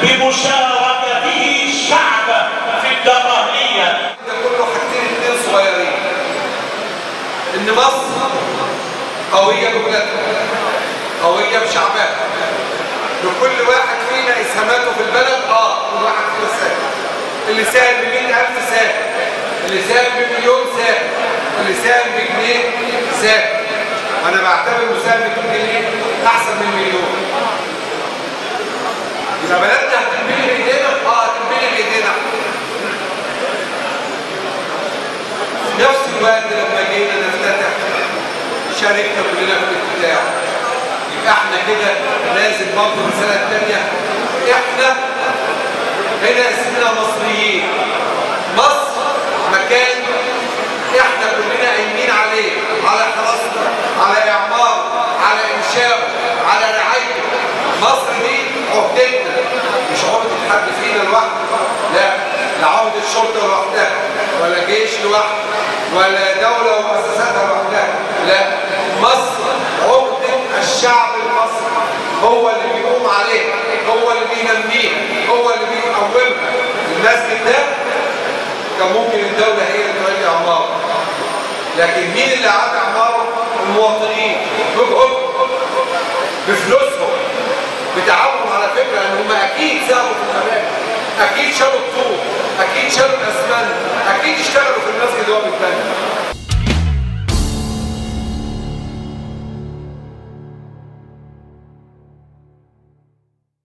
بمشاركته الشعب في الدقهلية ده كله حاجتين اتنين صغيرين ان مصر قويه بولادها قويه بشعبها لكل واحد فينا اسهاماته في البلد اه كل واحد فينا ساهم اللي ساهم ب 100000 ساهم اللي ساهم بمليون ساهم اللي ساهم بجنيه ساهم وانا بعتبر مساهم ب 2 جنيه احسن من مليون يبقى بلدنا هتنبني بايدينا اه هتنبني بايدينا في نفس الوقت لما جينا نفتتح شاركنا كلنا في الافتتاح يبقى احنا كده لازم برضه الرساله الثانيه احنا هنا اسمنا مصريين مصر مكان احنا كلنا قايمين عليه على حراسته على اعماره على انشائه على رعايته مصر دي عهدتنا مش عهده حد فينا لوحده لا لا عهده الشرطه لوحدها ولا جيش لوحده ولا دوله ومؤسساتها لوحدها لا مصر عهده الشعب المصري هو اللي بيقوم عليها هو اللي بينميها هو اللي بيقومها المسجد ده كان ممكن الدولة هي اللي تعيد أعماره لكن مين اللي عاد أعماره؟ المواطنين بجهدهم بفلوسهم بتعاونهم على فكرة ان هم اكيد ساهموا في الخلايا اكيد شالوا الطوب اكيد شالوا الاسمنت اكيد اشتغلوا